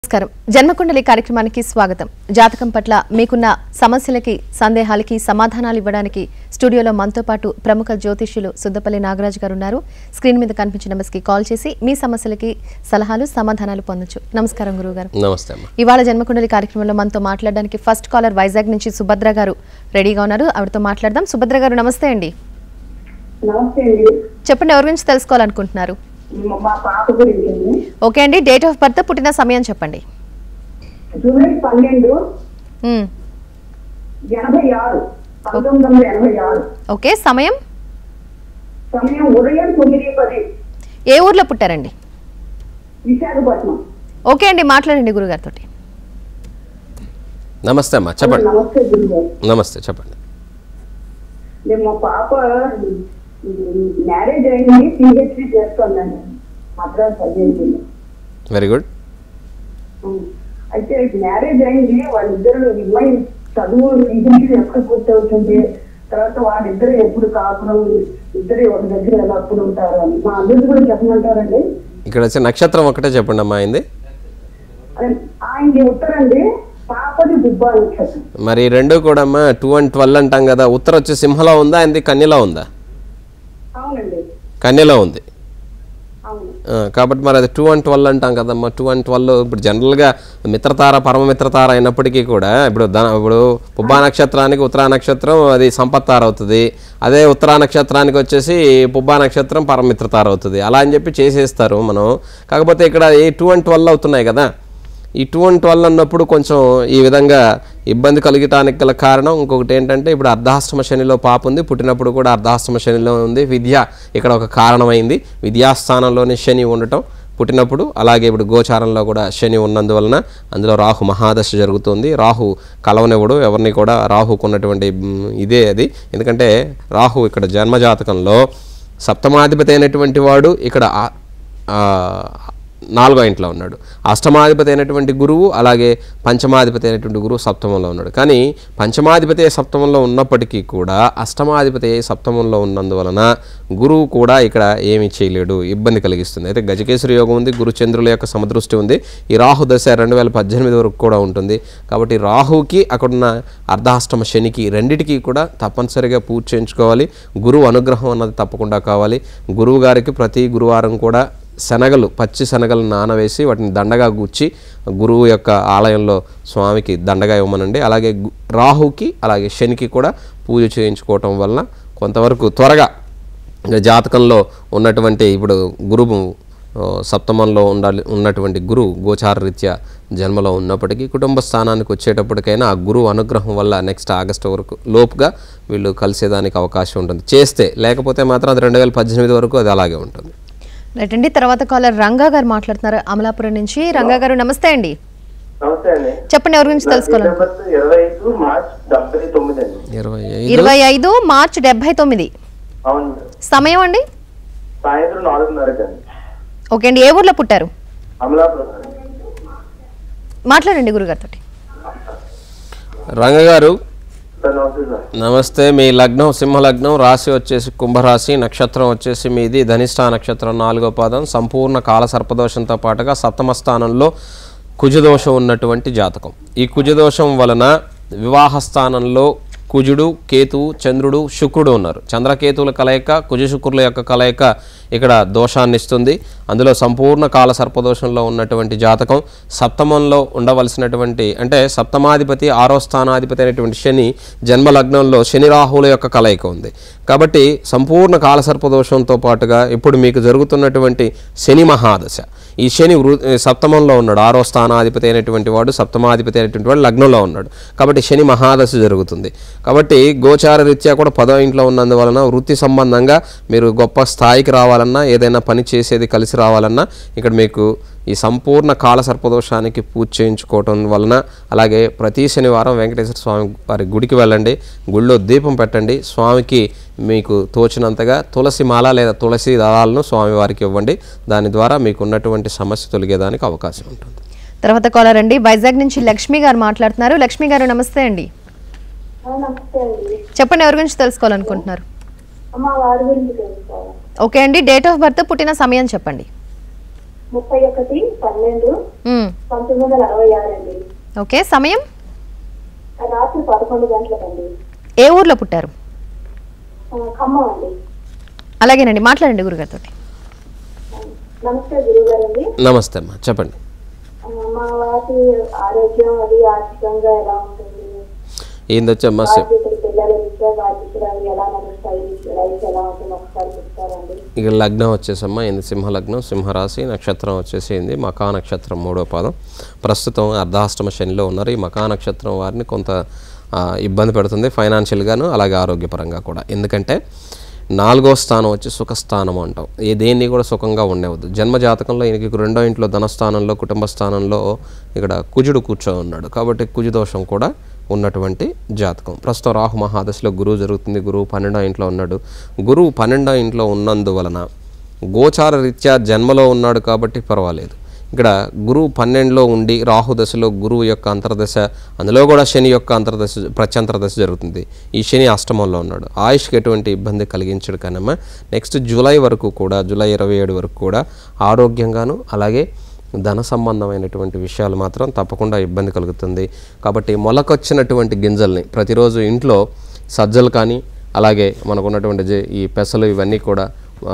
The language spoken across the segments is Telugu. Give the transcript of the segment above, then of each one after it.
నమస్కారం జన్మకుండలి కార్యక్రమానికి స్వాగతం జాతకం పట్ల మీకున్న సమస్యలకి సందేహాలకి సమాధానాలు ఇవ్వడానికి స్టూడియోలో మనతో పాటు ప్రముఖ జ్యోతిష్యులు సుద్దపల్లి నాగరాజు గారు ఉన్నారు స్క్రీన్ మీద కనిపించిన నెంబర్స్కి కాల్ చేసి మీ సమస్యలకి సలహాలు సమాధానాలు పొందొచ్చు నమస్కారం గురువు గారు నమస్తే అమ్మా ఇవాళ జన్మకుండలి కార్యక్రమంలో మనతో మాట్లాడడానికి ఫస్ట్ కాలర్ వైజాగ్ నుంచి సుభద్ర గారు రెడీగా ఉన్నారు ఆవిడతో మాట్లాడదాం సుభద్ర గారు నమస్తే అండి నమస్తే అండి చెప్పండి ఎవరి గురించి తెలుసుకోవాలనుకుంటున్నారు మ- మా పాప గురించి అండి ఓకే అండి డేట్ ఆఫ్ బర్త్ పుట్టిన సమయం చెప్పండి జూలై పన్నెండు మ్మ్. ఎనభై ఆరు పంతొమ్మిది వందల ఎనభై ఆరు ఓకే సమయం సమయం ఉదయం తొమ్మిది పది ఏ ఊర్లో పుట్టారండి విశాఖపట్నం ఓకే అండి మాట్లాడండి గురుగారితో నమస్తే అమ్మా చెప్పండి నమస్తే గురుగారు నమస్తే చెప్పండి నేను మా పాప మ్యారేజ్ అయింది పిహెచ్డి చేస్తుందండి మద్రాస్ ఐఐటీలో వెరీ గుడ్ అయితే మ్యారేజ్ అయింది వాళ్ళిద్దరు అమ్మాయి చదువు పిహెచ్డి ఎప్పుడు పూర్తవుతుంది తర్వాత వాళ్ళిద్దరు ఎప్పుడు కాపురం ఇద్దరు ఒక దగ్గర ఎలా అప్పుడు ఉంటారు అని మా అందరికీ కూడా చెప్పమంటారండి ఇక్కడ వచ్చే నక్షత్రం ఒకటే చెప్పండి అమ్మా అయింది అదే ఆయనకి ఉత్తరండి పాపది దుబ్బా నక్షత్రం మరి ఈ రెండు కూడా అమ్మా టూ అండ్ ట్వెల్వ్ అంటాం కదా ఉత్తర వచ్చి సింహలో ఉందా ఆయనది కన్యలో ఉందా అవునండి కన్యలో ఉంది అవును ఆ, కాబట్టి మరి అది టూ అండ్ ట్వెల్వ్ అంటాం కదమ్మా టూ అండ్ ట్వెల్వ్ ఇప్పుడు జనరల్గా మిత్రతార పరమ మిత్రతార అయినప్పటికీ కూడా ఇప్పుడు ధన ఇప్పుడు పుబ్బా నక్షత్రానికి ఉత్తరా నక్షత్రం అది సంపత్తార అవుతుంది అదే ఉత్తరా నక్షత్రానికి వచ్చేసి పుబ్బా నక్షత్రం పరమిత్రతార అవుతుంది అలా అని చెప్పి చేసేస్తారు మనం కాకపోతే ఇక్కడ ఈ టూ అండ్ ట్వెల్వ్ అవుతున్నాయి కదా ఈ టూ అండ్ ట్వెల్వ్ అన్నప్పుడు కొంచెం ఈ విధంగా ఇబ్బంది కలగటానికి గల కారణం ఇంకొకటి ఏంటంటే ఇప్పుడు అర్ధాష్టమ శనిలో పాప ఉంది పుట్టినప్పుడు కూడా అర్ధాష్టమ శనిలో ఉంది విద్య ఇక్కడ ఒక కారణమైంది విద్యాస్థానంలోనే శని ఉండటం పుట్టినప్పుడు అలాగే ఇప్పుడు గోచారంలో కూడా శని ఉన్నందువలన అందులో రాహు మహాదశ జరుగుతుంది రాహు కలవనివ్వడు ఎవరిని కూడా రాహుకు ఉన్నటువంటి మ్, ఇదే అది ఎందుకంటే రాహు ఇక్కడ జన్మజాతకంలో సప్తమాధిపతి అయినటువంటి వాడు ఇక్కడ ఆ- ఆ, నాలుగో ఇంట్లో ఉన్నాడు అష్టమాధిపతి అయినటువంటి గురువు అలాగే పంచమాధిపతి అయినటువంటి గురువు సప్తమంలో ఉన్నాడు కానీ పంచమాధిపతి సప్తమంలో ఉన్నప్పటికీ కూడా అష్టమాధిపతి సప్తమంలో ఉన్నందువలన గురువు కూడా ఇక్కడ ఏమీ చేయలేడు ఇబ్బంది కలిగిస్తుంది అయితే గజకేశ్వరి యోగం ఉంది గురు చంద్రుల యొక్క సమదృష్టి ఉంది ఈ రాహు దశ రెండు వేల పద్దెనిమిది వరకు కూడా ఉంటుంది కాబట్టి రాహుకి అక్కడున్న అర్ధాష్టమ శనికి రెండిటికి కూడా తప్పనిసరిగా పూజ చేయించుకోవాలి గురువు అనుగ్రహం అన్నది తప్పకుండా కావాలి గురువు గారికి ప్రతి గురువారం కూడా శనగలు పచ్చి శనగలు నానవేసి వాటిని దండగా గుచ్చి గురువు యొక్క ఆలయంలో స్వామికి దండగా ఇవ్వమనండి అలాగే గు- రాహుకి అలాగే శనికి కూడా పూజ చేయించుకోవటం వలన కొంతవరకు త్వరగా జాతకంలో ఉన్నటువంటి ఇప్పుడు గురువు ఆ, సప్తమంలో ఉండాలి ఉన్నటువంటి గురువు గోచార రీత్యా జన్మలో ఉన్నప్పటికీ కుటుంబ స్థానానికి వచ్చేటప్పటికైనా ఆ గురువు అనుగ్రహం వల్ల నెక్స్ట్ ఆగస్టు వరకు లోపుగా వీళ్ళు కలిసేదానికి అవకాశం ఉంటుంది చేస్తే లేకపోతే మాత్రం అది రెండు వేల పద్దెనిమిది వరకు అది అలాగే ఉంటుంది రైట్ అండి తర్వాత కాలర్ రంగా గారు మాట్లాడుతున్నారు అమలాపురం నుంచి రంగా గారు నమస్తే అండి నమస్తే అండి చెప్పండి ఎవరి గురించి తెలుసుకోవాలి డేట్ ఆఫ్ బర్త్ ఇరవై ఐదు మార్చ్ డెబ్బై తొమ్మిది అండి ఇరవై ఐదు ఇరవై ఐదు మార్చ్ డెబ్బై తొమ్మిది అవును సమయం అండి సాయంత్రం నాలుగున్నరకి అండి ఓకే అండి ఏ ఊర్లో పుట్టారు అమలాపురం అండి. మాట్లాడండి గురుగారితో రంగగారు సార్ నమస్తే సార్ నమస్తే మీ లగ్నం సింహ లగ్నం రాశి వచ్చేసి కుంభరాశి నక్షత్రం వచ్చేసి మీది ధనిష్ఠా నక్షత్రం నాలుగో పాదం సంపూర్ణ కాల సర్పదోషంతో పాటుగా సప్తమ స్థానంలో కుజదోషం ఉన్నటువంటి జాతకం ఈ కుజదోషం వలన వివాహ స్థానంలో కుజుడు కేతువు చంద్రుడు శుక్రుడు ఉన్నారు చంద్రకేతువుల కలయిక కుజ శుక్రుల యొక్క కలయిక ఇక్కడ దోషాన్ని ఇస్తుంది అందులో సంపూర్ణ కాల సర్పదోషంలో ఉన్నటువంటి జాతకం సప్తమంలో ఉండవలసినటువంటి అంటే సప్తమాధిపతి ఆరో స్థానాధిపతి అయినటువంటి శని జన్మ లగ్నంలో శని రాహువుల యొక్క కలయిక ఉంది కాబట్టి సంపూర్ణ కాల సర్పదోషంతో పాటుగా ఇప్పుడు మీకు జరుగుతున్నటువంటి శని మహాదశ ఈ శని వృ సప్తమంలో ఉన్నాడు ఆరో స్థానాధిపతి అయినటువంటి వాడు సప్తమాధిపతి అయినటువంటి వాడు లగ్నంలో ఉన్నాడు కాబట్టి శని మహాదశ జరుగుతుంది కాబట్టి గోచార రీత్యా కూడా పదో ఇంట్లో ఉన్నందువలన వృత్తి సంబంధంగా మీరు గొప్ప స్థాయికి రావాలన్నా ఏదైనా పని చేసేది కలిసి రావాలన్నా ఇక్కడ మీకు ఈ సంపూర్ణ కాల సర్పదోషానికి పూజ చేయించుకోవటం వలన అలాగే ప్రతి శనివారం వెంకటేశ్వర స్వామి వారి గుడికి వెళ్ళండి గుళ్ళో దీపం పెట్టండి స్వామికి మీకు తోచినంతగా తులసి మాల లేదా తులసి దళాలను స్వామివారికి ఇవ్వండి దాని ద్వారా మీకు ఉన్నటువంటి సమస్య తొలగేదానికి అవకాశం ఉంటుంది తర్వాత కాలర్ అండి వైజాగ్ నుంచి లక్ష్మి గారు మాట్లాడుతున్నారు లక్ష్మి గారు నమస్తే అండి నమస్తే అండి చెప్పండి ఎవరి గురించి తెలుసుకోవాలనుకుంటున్నారు మా వారి గురించి తెలుసుకోవాలి ఓకే అండి డేట్ ఆఫ్ బర్త్ పుట్టిన సమయం చెప్పండి ముప్పై ఒకటి పన్నెండు మ్మ్. పంతొమ్మిది వందల అరవై ఆరు అండి ఓకే సమయం రాత్రి పదకొండు గంటలకండి ఏ ఊర్లో పుట్టారు ఆ, ఖమ్మం అండి అలాగేనండి మాట్లాడండి గురుగారితో నమస్తే గురుగారు అండి నమస్తే అమ్మా చెప్పండి ఆ, మా వాటి ఆరోగ్యం అది ఆర్థికంగా ఎలా ఉంటుంది ఏందొచ్చమ్మా చెప్ బాధ్యతలు పిల్లల విద్య బాధ్యతలు అవి ఎలా నడుస్తాయి లైఫ్ ఎలా ఉంటుంది ఒకసారి చెప్తారండి ఇక లగ్నం వచ్చేసమ్మా ఇది సింహ లగ్నం సింహరాశి నక్షత్రం వచ్చేసింది మకా నక్షత్రం మూడో పాదం ప్రస్తుతం అర్ధాష్టమ శనిలో ఉన్నారు ఈ మకా నక్షత్రం వారిని కొంత ఆ, ఇబ్బంది పెడుతుంది ఫైనాన్షియల్గాను అలాగే ఆరోగ్యపరంగా కూడా ఎందుకంటే నాలుగో స్థానం వచ్చి సుఖస్థానం అంటాం ఏ దేన్ని కూడా సుఖంగా ఉండవద్దు జన్మ జాతకంలో ఈయనకి రెండో ఇంట్లో ధనస్థానంలో కుటుంబ స్థానంలో ఇక్కడ కుజుడు కూర్చో ఉన్నాడు కాబట్టి కుజు దోషం కూడా ఉన్నటువంటి జాతకం ప్రస్తుతం రాహు మహాదశలో గురువు జరుగుతుంది గురువు పన్నెండో ఇంట్లో ఉన్నాడు గురువు పన్నెండో ఇంట్లో ఉన్నందువలన గోచార రీత్యా జన్మలో ఉన్నాడు కాబట్టి పర్వాలేదు ఇక్కడ గురువు పన్నెండులో ఉండి రాహు దశలో గురువు యొక్క అంతర్దశ అందులో కూడా శని యొక్క అంతర్దశ ప్రత్యంతరదశ జరుగుతుంది ఈ శని అష్టమంలో ఉన్నాడు ఆయుష్కి ఎటువంటి ఇబ్బంది కలిగించడు కనమ్మా నెక్స్ట్ జూలై వరకు కూడా జూలై ఇరవై ఏడు వరకు కూడా ఆరోగ్యంగాను అలాగే ధన సంబంధమైనటువంటి విషయాలు మాత్రం తప్పకుండా ఇబ్బంది కలుగుతుంది కాబట్టి మొలకొచ్చినటువంటి గింజల్ని ప్రతిరోజు ఇంట్లో సజ్జలు కానీ అలాగే మనకున్నటువంటి జే- ఈ పెసలు ఇవన్నీ కూడా ఆ,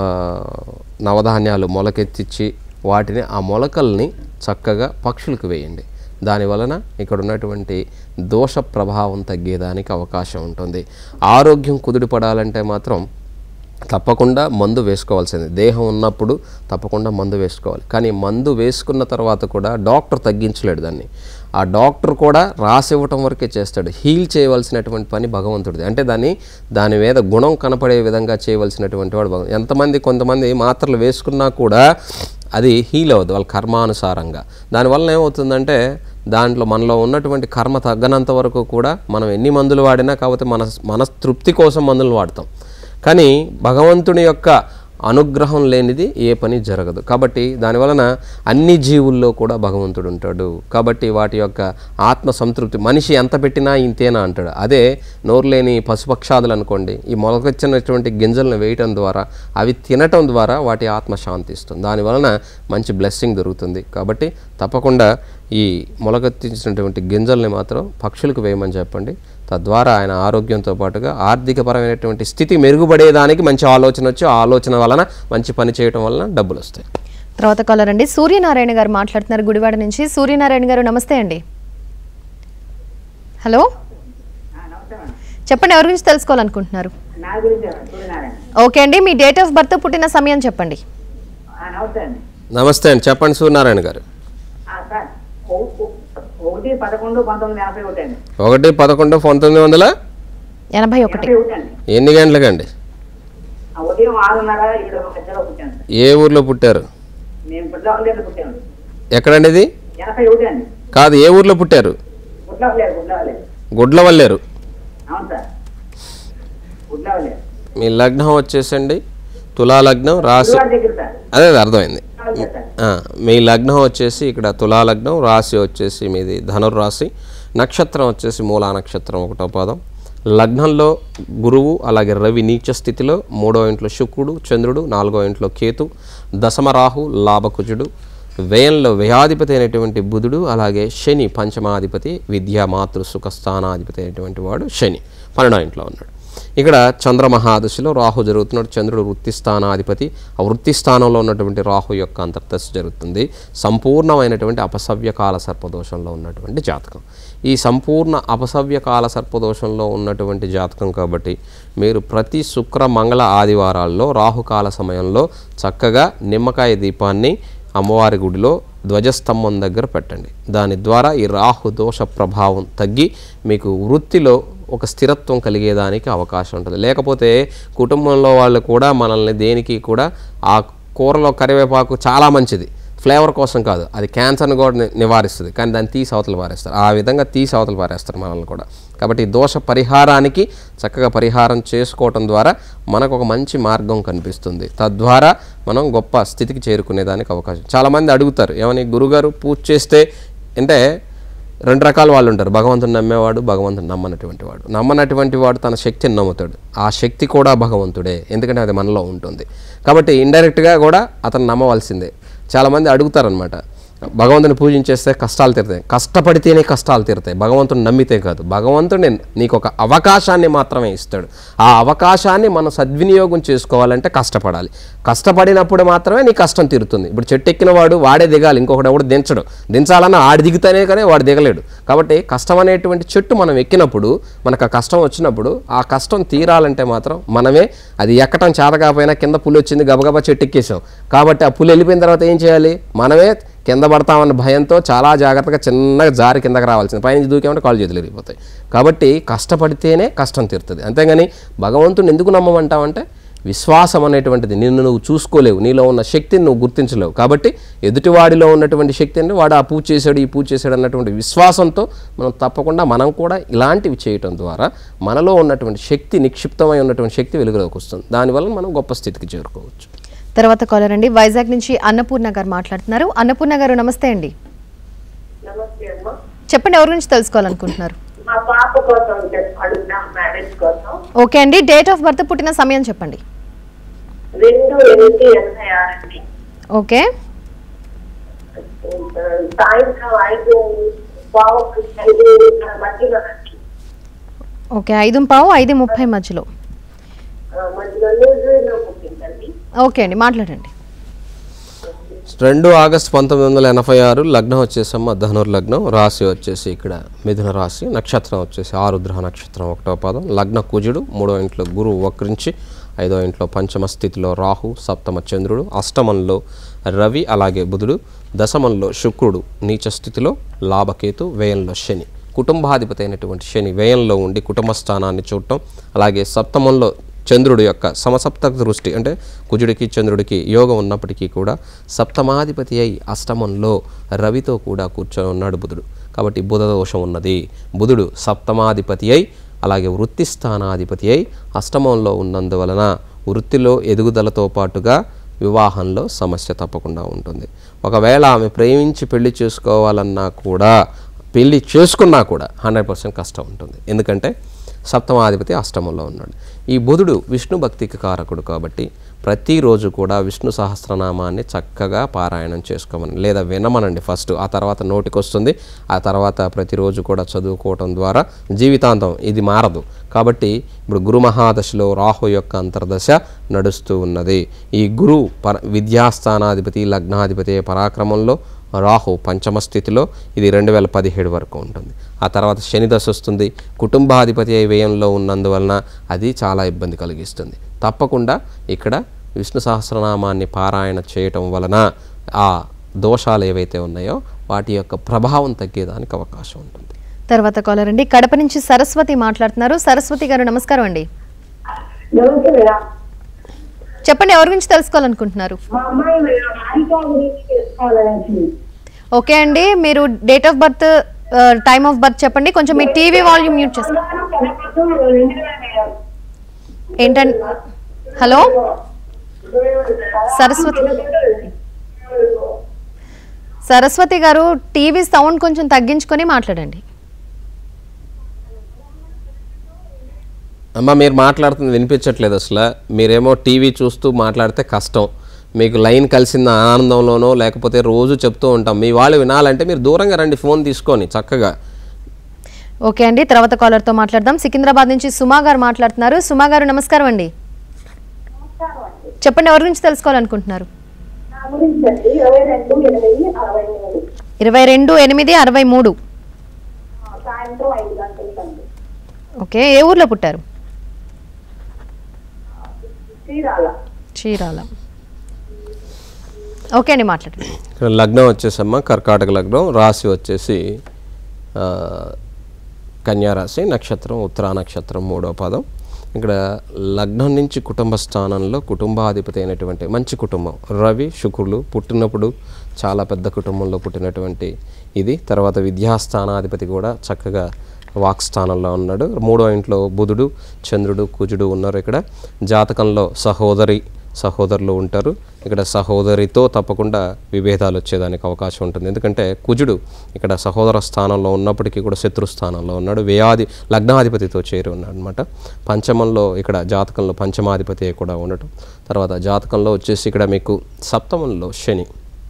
నవధాన్యాలు మొలకెత్తిచ్చి వాటిని ఆ మొలకల్ని చక్కగా పక్షులకు వేయండి దాని వలన ఇక్కడ ఉన్నటువంటి దోష ప్రభావం తగ్గేదానికి అవకాశం ఉంటుంది ఆరోగ్యం కుదుటపడాలంటే మాత్రం తప్పకుండా మందు వేసుకోవాల్సింది దేహం ఉన్నప్పుడు తప్పకుండా మందు వేసుకోవాలి కానీ మందు వేసుకున్న తర్వాత కూడా డాక్టర్ తగ్గించలేడు దాన్ని ఆ డాక్టర్ కూడా రాసివ్వటం వరకే చేస్తాడు హీల్ చేయవలసినటువంటి పని భగవంతుడిది అంటే దాన్ని దాని మీద గుణం కనపడే విధంగా చేయవలసినటువంటి వాడు భగవంతుడు ఎంతమంది కొంతమంది మాత్రలు వేసుకున్నా కూడా అది హీల్ అవ్వదు వాళ్ళ కర్మానుసారంగా దానివల్ల ఏమవుతుందంటే దాంట్లో మనలో ఉన్నటువంటి కర్మ తగ్గనంత వరకు కూడా మనం ఎన్ని మందులు వాడినా కాకపోతే మన మన తృప్తి కోసం మందులు వాడతాం కానీ భగవంతుని యొక్క అనుగ్రహం లేనిది ఏ పని జరగదు కాబట్టి దానివలన అన్ని జీవుల్లో కూడా భగవంతుడు ఉంటాడు కాబట్టి వాటి యొక్క ఆత్మ సంతృప్తి మనిషి ఎంత పెట్టినా ఇంతేనా అంటాడు అదే నోరు లేని పశుపక్షాదులు అనుకోండి ఈ మొలకొచ్చినటువంటి గింజలను వేయటం ద్వారా అవి తినటం ద్వారా వాటి ఆత్మ శాంతిస్తుంది దానివలన మంచి బ్లెస్సింగ్ దొరుకుతుంది కాబట్టి తప్పకుండా ఈ మొలకెత్తించినటువంటి గింజల్ని మాత్రం పక్షులకు వేయమని చెప్పండి తద్వారా ఆయన ఆరోగ్యంతో పాటుగా ఆర్థికపరమైనటువంటి స్థితి మెరుగుపడేదానికి మంచి ఆలోచన వచ్చి ఆ ఆలోచన వలన మంచి పని చేయటం వలన డబ్బులు వస్తాయి తర్వాత కాలర్ అండి సూర్యనారాయణ గారు మాట్లాడుతున్నారు గుడివాడ నుంచి సూర్యనారాయణ గారు నమస్తే అండి హలో చెప్పండి ఎవరి గురించి తెలుసుకోవాలనుకుంటున్నారు నా గురించి సూర్యనారాయణ ఓకే అండి మీ డేట్ ఆఫ్ బర్త్ పుట్టిన సమయం చెప్పండి ఆ, నమస్తే అండి నమస్తే అండి చెప్పండి సూర్యనారాయణ గారు ఆ, సార్ ఓ- ఓ- ఒకటి పదకొండు పంతొమ్మిది యాభై ఒకటి అండి ఒకటి పదకొండు పంతొమ్మిది వందల ఎనభై ఒకటి యాభై ఒకటి అండి ఎన్ని గంటలకండి ఆ, ఉదయం ఆరున్నర ఏడు మధ్యలో పుట్టాను సార్ ఏ ఊర్లో పుట్టారు నేను గుడ్లవల్లేరు పుట్టాను ఎక్కడండి ఇది ఎనభై ఒకటి అండి కాదు ఏ ఊర్లో పుట్టారు గుడ్లవల్లేరు గుడ్లవల్లేరు గుడ్లవల్లేరు అవును సార్ గుడ్లవల్లేరు మీ లగ్నం వచ్చేసండి తులా లగ్నం రాశి గురువారి దగ్గర సార్ అదే అది అర్థమైంది గుడ్లవల్లేరు సార్ ఆ, మీ లగ్నం వచ్చేసి ఇక్కడ తులా లగ్నం రాశి వచ్చేసి మీది ధనుర్రాశి నక్షత్రం వచ్చేసి మూలా నక్షత్రం ఒకటో పాదం లగ్నంలో గురువు అలాగే రవి నీచ స్థితిలో మూడో ఇంట్లో శుక్రుడు చంద్రుడు నాలుగో ఇంట్లో కేతు దశమరాహు లాభకుజుడు వ్యయంలో వ్యయాధిపతి అయినటువంటి బుధుడు అలాగే శని పంచమాధిపతి విద్యా మాతృ సుఖ స్థానాధిపతి అయినటువంటి వాడు శని పన్నెండో ఇంట్లో ఉన్నాడు ఇక్కడ చంద్ర మహాదశలో రాహు జరుగుతున్నాడు చంద్రుడు వృత్తి స్థానాధిపతి ఆ వృత్తి స్థానంలో ఉన్నటువంటి రాహు యొక్క అంతర్దశ జరుగుతుంది సంపూర్ణమైనటువంటి అపసవ్య కాల సర్పదోషంలో ఉన్నటువంటి జాతకం ఈ సంపూర్ణ అపసవ్య కాల సర్పదోషంలో ఉన్నటువంటి జాతకం కాబట్టి మీరు ప్రతి శుక్ర మంగళ ఆదివారాల్లో రాహుకాల సమయంలో చక్కగా నిమ్మకాయ దీపాన్ని అమ్మవారి గుడిలో ధ్వజస్తంభం దగ్గర పెట్టండి దాని ద్వారా ఈ రాహు దోష ప్రభావం తగ్గి మీకు వృత్తిలో ఒక స్థిరత్వం కలిగేదానికి అవకాశం ఉంటుంది లేకపోతే కుటుంబంలో వాళ్ళు కూడా మనల్ని దేనికి కూడా ఆ కూరలో కరివేపాకు చాలా మంచిది ఫ్లేవర్ కోసం కాదు అది క్యాన్సర్ని కూడా ని- నివారిస్తుంది కానీ దాన్ని తీసి అవతల పారేస్తారు ఆ విధంగా తీసి అవతల పారేస్తారు మనల్ని కూడా కాబట్టి ఈ దోష పరిహారానికి చక్కగా పరిహారం చేసుకోవటం ద్వారా మనకు ఒక మంచి మార్గం కనిపిస్తుంది తద్వారా మనం గొప్ప స్థితికి చేరుకునేదానికి అవకాశం చాలామంది అడుగుతారు ఏమని గురుగారు పూజ చేస్తే అంటే రెండు రకాల వాళ్ళు ఉంటారు భగవంతుని నమ్మేవాడు భగవంతుని నమ్మనటువంటి వాడు నమ్మనటువంటి వాడు తన శక్తిని నమ్ముతాడు ఆ శక్తి కూడా భగవంతుడే ఎందుకంటే అది మనలో ఉంటుంది కాబట్టి ఇండైరెక్ట్గా కూడా అతను నమ్మవలసిందే చాలామంది అడుగుతారనమాట భగవంతుని పూజించేస్తే కష్టాలు తీరుతాయి కష్టపడితేనే కష్టాలు తీరుతాయి భగవంతుని నమ్మితే కాదు భగవంతుడు నీకు ఒక అవకాశాన్ని మాత్రమే ఇస్తాడు ఆ అవకాశాన్ని మనం సద్వినియోగం చేసుకోవాలంటే కష్టపడాలి కష్టపడినప్పుడు మాత్రమే నీ కష్టం తీరుతుంది ఇప్పుడు చెట్టు ఎక్కిన వాడు వాడే దిగాలి ఇంకొకటి ఎవడు దించడు దించాలన్నా ఆడి దిగుతానే కానీ వాడు దిగలేడు కాబట్టి కష్టం అనేటువంటి చెట్టు మనం ఎక్కినప్పుడు మనకు ఆ కష్టం వచ్చినప్పుడు ఆ కష్టం తీరాలంటే మాత్రం మనమే అది ఎక్కటం చేత కాకపోయినా కింద పులి వచ్చింది గబగబా చెట్టు ఎక్కేసాం కాబట్టి ఆ పులి వెళ్ళిపోయిన తర్వాత ఏం చేయాలి మనమే కింద పడతామన్న భయంతో చాలా జాగ్రత్తగా చిన్నగా జారి కిందకి రావాల్సింది పైనుంచి దూకామంటే కాళ్ళు చేతులు విరిగిపోతాయి కాబట్టి కష్టపడితేనే కష్టం తీరుతుంది అంతేగాని భగవంతుని ఎందుకు నమ్మమంటావంటే విశ్వాసం అనేటువంటిది నిన్ను నువ్వు చూసుకోలేవు నీలో ఉన్న శక్తిని నువ్వు గుర్తించలేవు కాబట్టి ఎదుటివాడిలో ఉన్నటువంటి శక్తిని వాడు ఆ పూజ చేశాడు ఈ పూజ చేశాడు అన్నటువంటి విశ్వాసంతో మనం తప్పకుండా మనం కూడా ఇలాంటివి చేయటం ద్వారా మనలో ఉన్నటువంటి శక్తి నిక్షిప్తమై ఉన్నటువంటి శక్తి వెలుగులోకి వస్తుంది దానివల్ల మనం గొప్ప స్థితికి చేరుకోవచ్చు తర్వాత కాలర్ అండి వైజాగ్ నుంచి అన్నపూర్ణ గారు మాట్లాడుతున్నారు అన్నపూర్ణ గారు నమస్తే అండి నమస్తే అమ్మా చెప్పండి ఎవరి గురించి తెలుసుకోవాలనుకుంటున్నారు మా పాప కోసం చెప్- అడుగుతా మ్యారేజ్ కోసం ఓకే అండి డేట్ ఆఫ్ బర్త్ పుట్టిన సమయం చెప్పండి రెండు ఎనిమిది ఎనభై ఆరు అండి ఓకే సాయంత్రం ఐదు పావు ఐదు మధ్యలో అండి. ఓకే ఐదు పావు ఐదు ముప్పై మధ్యలో ఆ, మధ్యలో న్యూజిలాండ్ లో పుట్టిందండి ఓకే అండి మాట్లాడండి రెండు ఆగస్టు పంతొమ్మిది వందల ఎనభై ఆరు లగ్నం వచ్చేసమ్మ ధనుర్ లగ్నం రాశి వచ్చేసి ఇక్కడ మిథున రాశి నక్షత్రం వచ్చేసి ఆరుద్ర నక్షత్రం ఒకటో పాదం లగ్న కుజుడు మూడో ఇంట్లో గురువు వక్రించి ఐదో ఇంట్లో పంచమ స్థితిలో రాహు సప్తమ చంద్రుడు అష్టమంలో రవి అలాగే బుధుడు దశమంలో శుక్రుడు నీచ స్థితిలో లాభకేతు వ్యయంలో శని కుటుంబాధిపతి అయినటువంటి శని వ్యయంలో ఉండి కుటుంబ స్థానాన్ని చూడటం అలాగే సప్తమంలో చంద్రుడి యొక్క సమసప్త దృష్టి అంటే కుజుడికి చంద్రుడికి యోగం ఉన్నప్పటికీ కూడా సప్తమాధిపతి అయి అష్టమంలో రవితో కూడా కూర్చొని ఉన్నాడు బుధుడు కాబట్టి బుధ దోషం ఉన్నది బుధుడు సప్తమాధిపతి అయి అలాగే వృత్తి స్థానాధిపతి అయి అష్టమంలో ఉన్నందువలన వృత్తిలో ఎదుగుదలతో పాటుగా వివాహంలో సమస్య తప్పకుండా ఉంటుంది ఒకవేళ ఆమె ప్రేమించి పెళ్లి చేసుకోవాలన్నా కూడా పెళ్లి చేసుకున్నా కూడా హండ్రెడ్ పర్సెంట్ కష్టం ఉంటుంది ఎందుకంటే సప్తమాధిపతి అష్టమంలో ఉన్నాడు ఈ బుధుడు విష్ణు భక్తికి కారకుడు కాబట్టి ప్రతిరోజు కూడా విష్ణు సహస్రనామాన్ని చక్కగా పారాయణం చేసుకోమని లేదా వినమనండి ఫస్ట్ ఆ తర్వాత నోటికి వస్తుంది ఆ తర్వాత ప్రతిరోజు కూడా చదువుకోవటం ద్వారా జీవితాంతం ఇది మారదు కాబట్టి ఇప్పుడు గురు మహాదశలో రాహు యొక్క అంతర్దశ నడుస్తూ ఉన్నది ఈ గురు పర విద్యాస్థానాధిపతి లగ్నాధిపతి పరాక్రమంలో రాహు పంచమ స్థితిలో ఇది రెండు వేల పదిహేడు వరకు ఉంటుంది ఆ తర్వాత శని దశ వస్తుంది కుటుంబాధిపతి అయి వ్యయంలో ఉన్నందువలన అది చాలా ఇబ్బంది కలిగిస్తుంది తప్పకుండా ఇక్కడ విష్ణు సహస్రనామాన్ని పారాయణ చేయటం వలన ఆ దోషాలు ఏవైతే ఉన్నాయో వాటి యొక్క ప్రభావం తగ్గేదానికి అవకాశం ఉంటుంది తర్వాత కాలర్ అండి కడప నుంచి సరస్వతి మాట్లాడుతున్నారు సరస్వతి గారు నమస్కారం అండి నమస్తే మేడం చెప్పండి ఎవరి గురించి తెలుసుకోవాలనుకుంటున్నారు మా అమ్మాయి మేడం హారిక గురించి తెలుసుకోవాలని ఓకే అండి మీరు date of birth time of birth చెప్పండి కొంచెం మీ టీవీ వాల్యూమ్ మ్యూట్ చేసుకోండి ఏంటండి హలో సరస్వతి సరస్వతి గారు టీవీ సౌండ్ కొంచెం తగ్గించుకొని మాట్లాడండి అమ్మ మీరు మాట్లాడుతుంది వినిపించట్లేదు అసలు మీరేమో టీవీ చూస్తూ మాట్లాడితే కష్టం మీకు లైన్ కలిసిన ఆనందంలోనో లేకపోతే రోజు చెప్తూ ఉంటాం మీ వాళ్ళు వినాలంటే మీరు దూరంగా రండి ఫోన్ తీసుకొని చక్కగా ఓకే అండి తర్వాత కాలర్తో మాట్లాడదాం సికింద్రాబాద్ నుంచి సుమా గారు మాట్లాడుతున్నారు సుమా గారు నమస్కారం అండి చెప్పండి ఎవరి గురించి తెలుసుకోవాలనుకుంటున్నారు నా గురించి అండి ఇరవై రెండు ఎనిమిది అరవై మూడు ఇరవై రెండు ఎనిమిది అరవై మూడు ఆ, సాయంత్రం ఐదు గంటలకు అండి ఓకే ఏ ఊర్లో పుట్టారు చీరాల చీరాల ఓకే అండి మాట్లాడండి ఇక్కడ లగ్నం వచ్చేసమ్మ కర్కాటక లగ్నం రాశి వచ్చేసి ఆ, కన్యా రాశి నక్షత్రం ఉత్తరా నక్షత్రం మూడో పదం ఇక్కడ లగ్నం నుంచి కుటుంబ స్థానంలో కుటుంబాధిపతి అయినటువంటి మంచి కుటుంబం రవి శుక్రులు పుట్టినప్పుడు చాలా పెద్ద కుటుంబంలో పుట్టినటువంటి ఇది తర్వాత విద్యాస్థానాధిపతి కూడా చక్కగా వాక్ స్థానంలో ఉన్నాడు మూడో ఇంట్లో బుధుడు చంద్రుడు కుజుడు ఉన్నారు ఇక్కడ జాతకంలో సహోదరి సహోదరులు ఉంటారు ఇక్కడ సహోదరితో తప్పకుండా విభేదాలు వచ్చేదానికి అవకాశం ఉంటుంది ఎందుకంటే కుజుడు ఇక్కడ సహోదర స్థానంలో ఉన్నప్పటికీ కూడా శత్రు స్థానంలో ఉన్నాడు వ్యయాది లగ్నాధిపతితో చేరి ఉన్నాడు అనమాట పంచమంలో ఇక్కడ జాతకంలో పంచమాధిపతి కూడా ఉండటం తర్వాత జాతకంలో వచ్చేసి ఇక్కడ మీకు సప్తమంలో శని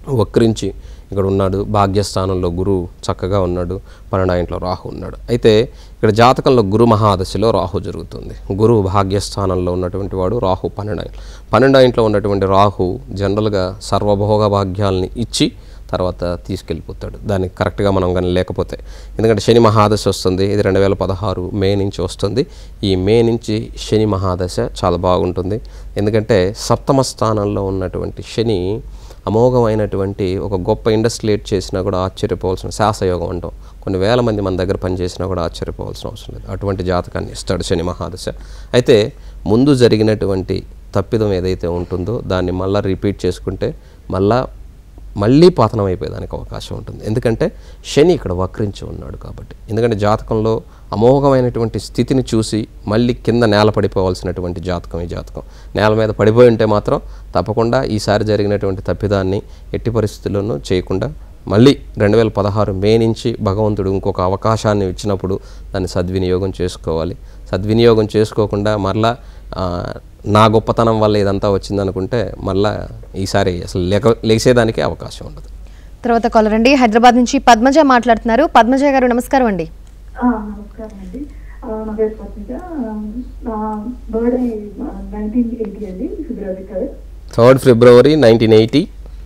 వక్రించి ఇక్కడ ఉన్నాడు భాగ్యస్థానంలో గురువు చక్కగా ఉన్నాడు పన్నెండు ఇంట్లో రాహు ఉన్నాడు అయితే ఇక్కడ జాతకంలో గురు మహాదశలో రాహు జరుగుతుంది గురువు భాగ్యస్థానంలో ఉన్నటువంటి వాడు రాహు పన్నెండు ఇంట్లో పన్నెండు ఇంట్లో ఉన్నటువంటి రాహు జనరల్గా సర్వభోగ భాగ్యాలని ఇచ్చి తర్వాత తీసుకెళ్ళిపోతాడు దానికి కరెక్ట్గా మనం కానీ లేకపోతే ఎందుకంటే శని మహాదశ వస్తుంది ఇది రెండు వేల పదహారు మే నుంచి వస్తుంది ఈ మే నుంచి శని మహాదశ చాలా బాగుంటుంది ఎందుకంటే సప్తమ స్థానంలో ఉన్నటువంటి శని అమోఘమైనటువంటి ఒక గొప్ప ఇండస్ట్రియేట్ చేసినా కూడా ఆశ్చర్యపోవాల్సిన శాసయోగం అంటాం కొన్ని వేల మంది మన దగ్గర పనిచేసినా కూడా ఆశ్చర్యపోవాల్సిన అవసరం లేదు అటువంటి జాతకాన్ని ఇస్తాడు శని మహాదశ అయితే ముందు జరిగినటువంటి తప్పిదం ఏదైతే ఉంటుందో దాన్ని మళ్ళీ రిపీట్ చేసుకుంటే మళ్ళా మళ్ళీ పతనం అయిపోయేదానికి అవకాశం ఉంటుంది ఎందుకంటే శని ఇక్కడ వక్రించి ఉన్నాడు కాబట్టి ఎందుకంటే జాతకంలో అమోఘమైనటువంటి స్థితిని చూసి మళ్ళీ కింద నేల పడిపోవాల్సినటువంటి జాతకం ఈ జాతకం నేల మీద పడిపోయి ఉంటే మాత్రం తప్పకుండా ఈసారి జరిగినటువంటి తప్పిదాన్ని ఎట్టి పరిస్థితుల్లోనూ చేయకుండా మళ్ళీ రెండు వేల పదహారు మే నుంచి భగవంతుడు ఇంకొక అవకాశాన్ని ఇచ్చినప్పుడు దాన్ని సద్వినియోగం చేసుకోవాలి సద్వినియోగం చేసుకోకుండా మరలా ఆ, నా గొప్పతనం వల్ల ఇదంతా వచ్చిందనుకుంటే మళ్ళా ఈసారి అసలు లేక లేచేదానికే అవకాశం ఉండదు తర్వాత కాలర్ అండి హైదరాబాద్ నుంచి పద్మజ మాట్లాడుతున్నారు పద్మజ గారు నమస్కారం అండి ఆ, నమస్కారం అండి ఆ, నా పేరు పత్రిక నా బర్త్డే నైన్టీన్ ఎయిటీ అండి February third third February nineteen eighty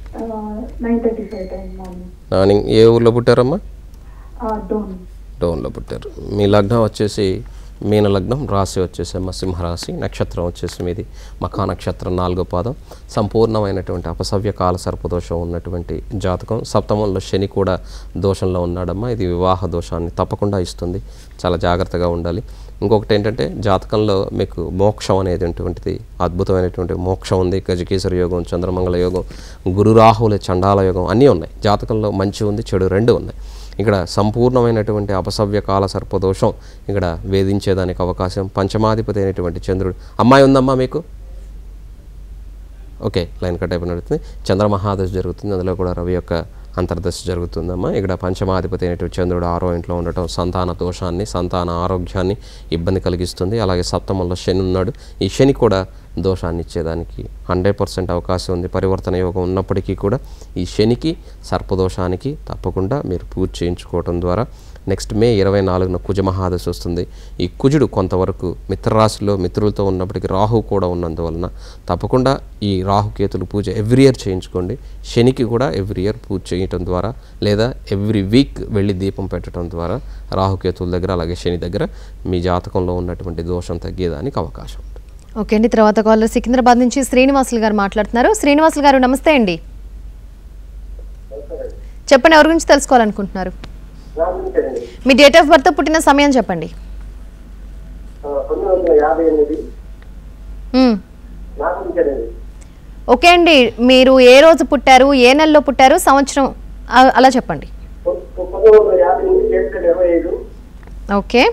nine thirty five time morning నానింగ్ ఏ ఊర్లో పుట్టారమ్మా డోన్ డోన్లో పుట్టారు మీ లగ్నం వచ్చేసి మీన లగ్నం రాశి వచ్చేసి అమ్మ సింహరాశి నక్షత్రం వచ్చేసి మీది మఖా నక్షత్రం నాలుగో పాదం సంపూర్ణమైనటువంటి అపసవ్య కాల సర్పదోషం ఉన్నటువంటి జాతకం సప్తమంలో శని కూడా దోషంలో ఉన్నాడమ్మా ఇది వివాహ దోషాన్ని తప్పకుండా ఇస్తుంది చాలా జాగ్రత్తగా ఉండాలి ఇంకొకటి ఏంటంటే జాతకంలో మీకు మోక్షం అనేది అటువంటిది అద్భుతమైనటువంటి మోక్షం ఉంది గజకేశ్వర యోగం చంద్రమంగళ యోగం గురు రాహుల చండాల యోగం అన్నీ ఉన్నాయి జాతకంలో మంచి ఉంది చెడు రెండు ఉన్నాయి ఇక్కడ సంపూర్ణమైనటువంటి అపసవ్య కాల సర్పదోషం ఇక్కడ వేధించేదానికి అవకాశం పంచమాధిపతి అయినటువంటి చంద్రుడు అమ్మాయి ఉందమ్మా మీకు ఓకే లైన్ కట్ అయిపోయిన నడుస్తుంది చంద్రమహాదశ జరుగుతుంది అందులో కూడా రవి యొక్క అంతర్దశ జరుగుతుందమ్మా ఇక్కడ పంచమాధిపతి అయినటువంటి చంద్రుడు ఆరో ఇంట్లో ఉండటం సంతాన దోషాన్ని సంతాన ఆరోగ్యాన్ని ఇబ్బంది కలిగిస్తుంది అలాగే సప్తమంలో శని ఉన్నాడు ఈ శని కూడా దోషాన్ని ఇచ్చేదానికి హండ్రెడ్ పర్సెంట్ అవకాశం ఉంది పరివర్తన యోగం ఉన్నప్పటికీ కూడా ఈ శనికి సర్పదోషానికి తప్పకుండా మీరు పూజ చేయించుకోవడం ద్వారా నెక్స్ట్ మే ఇరవై నాలుగున కుజ మహాదశ వస్తుంది ఈ కుజుడు కొంతవరకు మిత్రరాశిలో మిత్రులతో ఉన్నప్పటికీ రాహు కూడా ఉన్నందువలన తప్పకుండా ఈ రాహుకేతులు పూజ ఎవ్రీ ఇయర్ చేయించుకోండి శనికి కూడా ఎవ్రీ ఇయర్ పూజ చేయటం ద్వారా లేదా ఎవ్రీ వీక్ వెళ్ళి దీపం పెట్టడం ద్వారా రాహుకేతుల దగ్గర అలాగే శని దగ్గర మీ జాతకంలో ఉన్నటువంటి దోషం తగ్గేదానికి అవకాశం ఉంది ఓకే అండి తర్వాత కాలర్ సికింద్రాబాద్ నుంచి శ్రీనివాసులు గారు మాట్లాడుతున్నారు శ్రీనివాసులు గారు నమస్తే అండి చెప్పండి ఎవరి గురించి తెలుసుకోవాలనుకుంటున్నారు నా గురించేనండి మీ డేట్ ఆఫ్ బర్త్ పుట్టిన సమయం చెప్పండి పంతొమ్మిది వందల యాభై ఎనిమిది మ్మ్. నా గురించేనండి ఓకే అండి మీరు ఏ రోజు పుట్టారు ఏ నెలలో పుట్టారు సంవత్సరం అ- అలా చెప్పండి పంతొమ్మిది వందల యాభై ఎనిమిది ఏప్రిల్ ఇరవై ఐదు ఓకే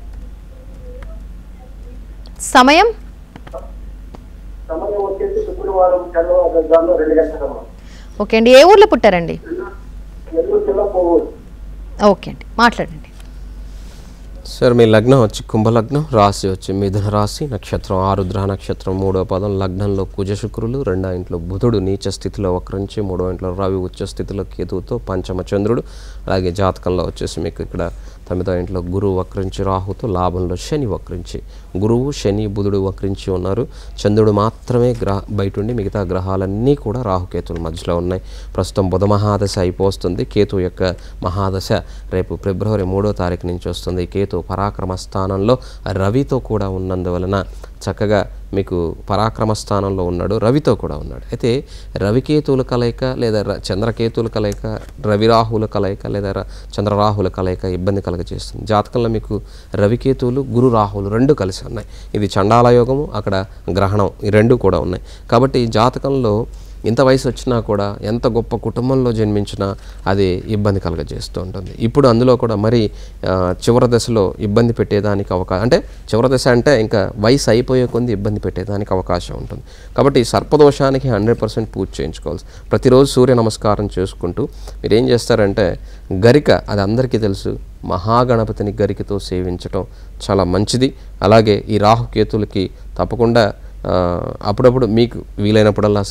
సమయం సమయం వచ్చేసి శుక్రవారం తెల్లవారుజామున రెండు గంటలమ్మా ఓకే అండి ఏ ఊర్లో పుట్టారండి నెల్లూరు జిల్లా పోవూరు ఓకే అండి మాట్లాడండి సార్ మీ లగ్నం వచ్చి కుంభలగ్నం రాశి వచ్చి మిథున రాశి నక్షత్రం ఆరుద్ర నక్షత్రం మూడో పదం లగ్నంలో కుజ శుక్రులు రెండో ఇంట్లో బుధుడు నీచ స్థితిలో వక్రించి మూడో ఇంట్లో రవి ఉచ్చ స్థితిలో కేతువుతో పంచమ చంద్రుడు అలాగే జాతకంలో వచ్చేసి మీకు ఇక్కడ తొమ్మిదో ఇంట్లో గురువు వక్రించి రాహుతో లాభంలో శని వక్రించి గురువు శని బుధుడు వక్రించి ఉన్నారు చంద్రుడు మాత్రమే గ్రహ బయట ఉండి మిగతా గ్రహాలన్నీ కూడా రాహుకేతుల మధ్యలో ఉన్నాయి ప్రస్తుతం బుధ మహాదశ అయిపోతుంది కేతు యొక్క మహాదశ రేపు ఫిబ్రవరి మూడో తారీఖు నుంచి వస్తుంది కేతు పరాక్రమ స్థానంలో రవితో కూడా ఉన్నందువలన చక్కగా మీకు పరాక్రమ స్థానంలో ఉన్నాడు రవితో కూడా ఉన్నాడు అయితే రవికేతువుల కలయిక లేదా ర- చంద్రకేతువుల కలయిక రవిరాహుల కలయిక లేదా ర- చంద్రరాహుల కలయిక ఇబ్బంది కలగజేస్తుంది జాతకంలో మీకు రవికేతువులు గురు రాహులు రెండు కలిసి ఉన్నాయి ఇది చండాల యోగము అక్కడ గ్రహణం ఈ రెండు కూడా ఉన్నాయి కాబట్టి జాతకంలో ఇంత వయసు వచ్చినా కూడా ఎంత గొప్ప కుటుంబంలో జన్మించినా అది ఇబ్బంది కలగజేస్తూ ఉంటుంది ఇప్పుడు అందులో కూడా మరి ఆ, చివరి దశలో ఇబ్బంది పెట్టేదానికి అవకాశం అంటే చివరి దశ అంటే ఇంకా వయసు అయిపోయే కొంది ఇబ్బంది పెట్టేదానికి అవకాశం ఉంటుంది కాబట్టి ఈ సర్పదోషానికి హండ్రెడ్ పర్సెంట్ పూజ చేయించుకోవాలి ప్రతిరోజు సూర్య నమస్కారం చేసుకుంటూ మీరు ఏం చేస్తారంటే గరిక అది అందరికీ తెలుసు మహాగణపతిని గరికతో సేవించటం చాలా మంచిది అలాగే ఈ రాహుకేతులకి తప్పకుండా ఆ, అప్పుడప్పుడు మీకు వీలైనప్పుడల్లా సరే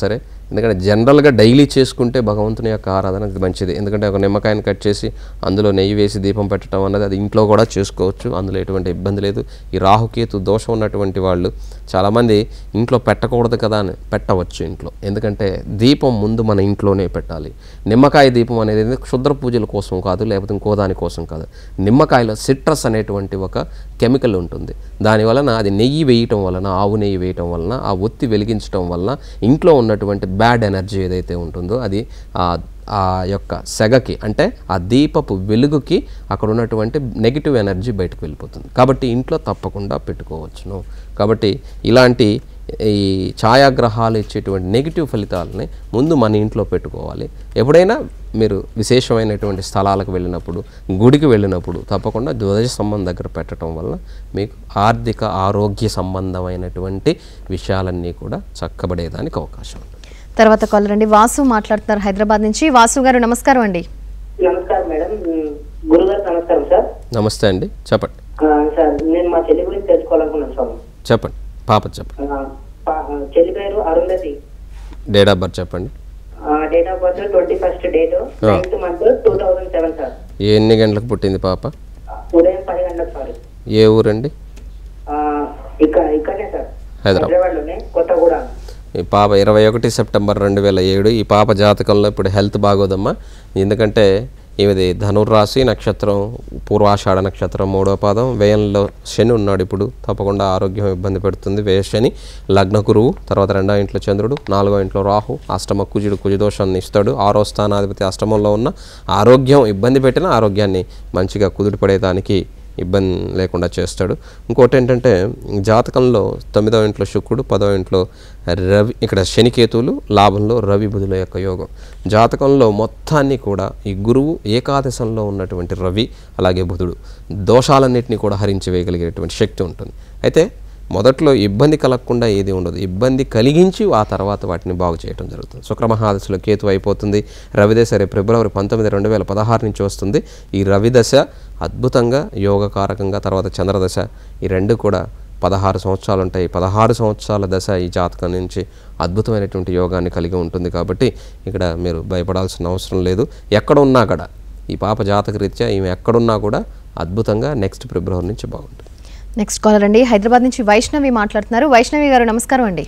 ఎందుకంటే జనరల్గా డైలీ చేసుకుంటే భగవంతుని యొక్క ఆరాధన అది మంచిది ఎందుకంటే ఒక నిమ్మకాయని కట్ చేసి అందులో నెయ్యి వేసి దీపం పెట్టడం అన్నది అది ఇంట్లో కూడా చేసుకోవచ్చు అందులో ఎటువంటి ఇబ్బంది లేదు ఈ రాహుకేతు దోషం ఉన్నటువంటి వాళ్ళు చాలామంది ఇంట్లో పెట్టకూడదు కదా అని పెట్టవచ్చు ఇంట్లో ఎందుకంటే దీపం ముందు మన ఇంట్లోనే పెట్టాలి నిమ్మకాయ దీపం అనేది ఏంది క్షుద్ర పూజల కోసం కాదు లేకపోతే ఇంకో దాని కోసం కాదు నిమ్మకాయలో సిట్రస్ అనేటువంటి ఒక కెమికల్ ఉంటుంది దాని వలన అది నెయ్యి వేయటం వలన ఆవు నెయ్యి వేయటం వలన ఆ ఒత్తి వెలిగించడం వలన ఇంట్లో ఉన్నటువంటి బ్యాడ్ ఎనర్జీ ఏదైతే ఉంటుందో అది ఆ ఆ యొక్క సెగకి అంటే ఆ దీపపు వెలుగుకి అక్కడ ఉన్నటువంటి నెగిటివ్ ఎనర్జీ బయటకు వెళ్ళిపోతుంది కాబట్టి ఇంట్లో తప్పకుండా పెట్టుకోవచ్చును కాబట్టి ఇలాంటి ఈ ఛాయాగ్రహాలు ఇచ్చేటువంటి నెగిటివ్ ఫలితాలని ముందు మన ఇంట్లో పెట్టుకోవాలి ఎప్పుడైనా మీరు విశేషమైనటువంటి స్థలాలకు వెళ్ళినప్పుడు గుడికి వెళ్ళినప్పుడు తప్పకుండా ధ్వజ స్తంభం దగ్గర పెట్టడం వల్ల మీకు ఆర్థిక ఆరోగ్య సంబంధమైనటువంటి విషయాలన్నీ కూడా చక్కబడేదానికి అవకాశం ఉంది తర్వాత కాలర్ అండి వాసు మాట్లాడుతున్నారు హైదరాబాద్ నుంచి వాసు గారు నమస్కారం అండి నమస్కారం మేడం గురుగారు నమస్కారం సార్ నమస్తే అండి చెప్పండి ఆ, సార్ నేను మా చెల్లి గురించి తెలుసుకోవాలనుకున్నాను సార్ చెప్పండి పాప చెప్పండి ఆ, పా- చెల్లి పేరు అరుంధతి డేట్ ఆఫ్ బర్త్ చెప్పండి date of birth twenty first date ninth month two thousand seven sir ఎన్ని గంటలకు పుట్టింది పాప ఉదయం పది గంటలకు సార్ ఏ ఊరండి ఆ, ఇక్కడ ఇక్కడనే సార్ హైదరాబాద్. హైదరాబాద్లోనే కొత్తగూడ ఈ పాప ఇరవై ఒకటి సెప్టెంబర్ రెండు వేల ఏడు ఈ పాప జాతకంలో ఇప్పుడు హెల్త్ బాగోదమ్మా ఎందుకంటే ఈమెది ధనుర్రాశి నక్షత్రం పూర్వాషాఢ నక్షత్రం మూడో పాదం వ్యయంలో శని ఉన్నాడు ఇప్పుడు తప్పకుండా ఆరోగ్యం ఇబ్బంది పెడుతుంది వ్యయ శని లగ్న గురువు తర్వాత రెండో ఇంట్లో చంద్రుడు నాలుగో ఇంట్లో రాహు అష్టమ కుజుడు కుజదోషాన్ని ఇస్తాడు ఆరో స్థానాధిపతి అష్టమంలో ఉన్న ఆరోగ్యం ఇబ్బంది పెట్టిన ఆరోగ్యాన్ని మంచిగా కుదుటపడేదానికి ఇబ్బంది లేకుండా చేస్తాడు ఇంకోటి ఏంటంటే జాతకంలో తొమ్మిదవ ఇంట్లో శుక్రుడు పదవ ఇంట్లో రవి ఇక్కడ శనికేతువులు లాభంలో రవి బుధుల యొక్క యోగం జాతకంలో మొత్తాన్ని కూడా ఈ గురువు ఏకాదశంలో ఉన్నటువంటి రవి అలాగే బుధుడు దోషాలన్నింటినీ కూడా హరించి వేయగలిగేటువంటి శక్తి ఉంటుంది అయితే మొదట్లో ఇబ్బంది కలగకుండా ఏది ఉండదు ఇబ్బంది కలిగించి ఆ తర్వాత వాటిని బాగు చేయడం జరుగుతుంది శుక్రమహాదశలో కేతు అయిపోతుంది రవిదశ రేపు ఫిబ్రవరి పంతొమ్మిది రెండు వేల పదహారు నుంచి వస్తుంది ఈ రవిదశ అద్భుతంగా యోగకారకంగా తర్వాత చంద్రదశ ఈ రెండు కూడా పదహారు సంవత్సరాలు ఉంటాయి పదహారు సంవత్సరాల దశ ఈ జాతకం నుంచి అద్భుతమైనటువంటి యోగాన్ని కలిగి ఉంటుంది కాబట్టి ఇక్కడ మీరు భయపడాల్సిన అవసరం లేదు ఎక్కడ ఉన్నా కూడా ఈ పాప జాతక రీత్యా ఈమె ఎక్కడున్నా కూడా అద్భుతంగా నెక్స్ట్ ఫిబ్రవరి నుంచి బాగుంటుంది నెక్స్ట్ కాలర్ అండి హైదరాబాద్ నుంచి వైష్ణవి మాట్లాడుతున్నారు వైష్ణవి గారు నమస్కారం అండి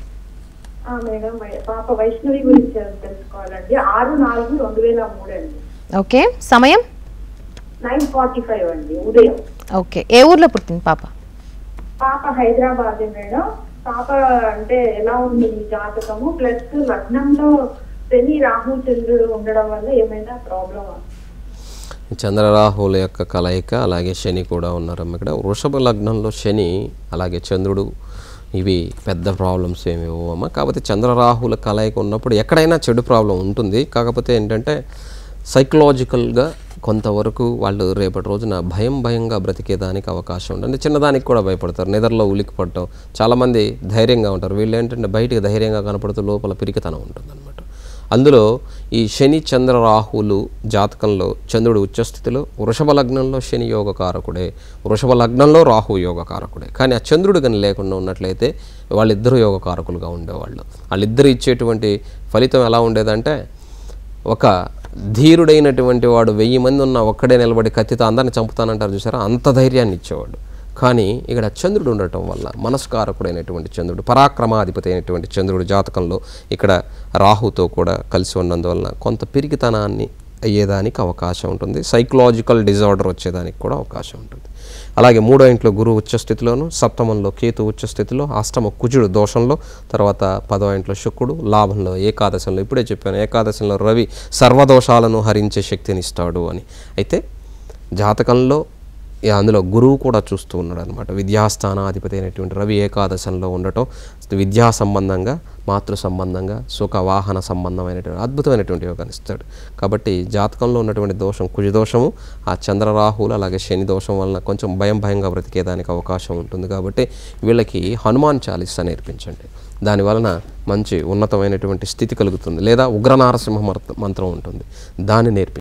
ఆ, మేడం వై- పాప వైష్ణవి గురించి తెలుసుకోవాలండి ఆరు నాలుగు రెండు వేల మూడు అండి ఓకే సమయం నైన్ ఫార్టీ ఫైవ్ అండి ఉదయం ఓకే ఏ ఊర్లో పుట్టింది పాప పాప హైదరాబాద్ మేడం పాప అంటే ఎలా ఉంది ఈ జాతకము ప్లస్ లగ్నంలో శని రాహు చంద్రుడు ఉండడం వల్ల ఏమైనా ప్రాబ్లమ్ చంద్రరాహుల యొక్క కలయిక అలాగే శని కూడా ఉన్నారమ్మ ఇక్కడ వృషభ లగ్నంలో శని అలాగే చంద్రుడు ఇవి పెద్ద ప్రాబ్లమ్స్ ఏమి ఇవ్వమ్మా కాకపోతే చంద్రరాహుల కలయిక ఉన్నప్పుడు ఎక్కడైనా చెడు ప్రాబ్లం ఉంటుంది కాకపోతే ఏంటంటే సైకలాజికల్గా కొంతవరకు వాళ్ళు రేపటి రోజున భయం భయంగా బ్రతికేదానికి అవకాశం ఉంటుంది చిన్నదానికి కూడా భయపడతారు నిద్రలో ఉలికి పడటం చాలామంది ధైర్యంగా ఉంటారు వీళ్ళు ఏంటంటే బయటికి ధైర్యంగా కనపడుతూ లోపల పిరికితనం ఉంటుందన్నమాట అందులో ఈ శని చంద్ర రాహులు జాతకంలో చంద్రుడు ఉచ్చస్థితిలో వృషభ లగ్నంలో శని యోగకారకుడే వృషభ లగ్నంలో రాహు యోగకారకుడే కానీ ఆ చంద్రుడు కానీ లేకుండా ఉన్నట్లయితే వాళ్ళిద్దరూ యోగకారకులుగా ఉండేవాళ్ళు వాళ్ళిద్దరు ఇచ్చేటువంటి ఫలితం ఎలా ఉండేదంటే ఒక ధీరుడైనటువంటి వాడు వెయ్యి మంది ఉన్న ఒక్కడే నిలబడి కత్తితో అందరిని చంపుతానంటారు చూసారా అంత ధైర్యాన్ని ఇచ్చేవాడు కానీ ఇక్కడ చంద్రుడు ఉండటం వల్ల మనస్కారకుడైనటువంటి చంద్రుడు పరాక్రమాధిపతి అయినటువంటి చంద్రుడు జాతకంలో ఇక్కడ రాహుతో కూడా కలిసి ఉన్నందువలన కొంత పిరికితనాన్ని అయ్యేదానికి అవకాశం ఉంటుంది సైకలాజికల్ డిజార్డర్ వచ్చేదానికి కూడా అవకాశం ఉంటుంది అలాగే మూడో ఇంట్లో గురువు ఉచ్చస్థితిలోను సప్తమంలో కేతు ఉచ్చస్థితిలో అష్టమ కుజుడు దోషంలో తర్వాత పదో ఇంట్లో శుక్రుడు లాభంలో ఏకాదశంలో ఇప్పుడే చెప్పాను ఏకాదశంలో రవి సర్వదోషాలను హరించే శక్తిని ఇస్తాడు అని అయితే జాతకంలో ఇక అందులో గురువు కూడా చూస్తూ ఉన్నాడు అనమాట విద్యాస్థానాధిపతి అయినటువంటి రవి ఏకాదశంలో ఉండటం విద్యా సంబంధంగా మాతృ సంబంధంగా సుఖ వాహన సంబంధమైనటువంటి అద్భుతమైనటువంటి యోగాన్ని ఇస్తాడు కాబట్టి జాతకంలో ఉన్నటువంటి దోషం కుజదోషము ఆ చంద్రరాహులు అలాగే శని దోషం వలన కొంచెం భయం భయంగా బ్రతికేదానికి అవకాశం ఉంటుంది కాబట్టి వీళ్ళకి హనుమాన్ చాలీసా నేర్పించండి దాని వలన మంచి ఉన్నతమైనటువంటి స్థితి కలుగుతుంది లేదా ఉగ్రనారసింహ మంత్రం ఉంటుంది దాన్ని నేర్పి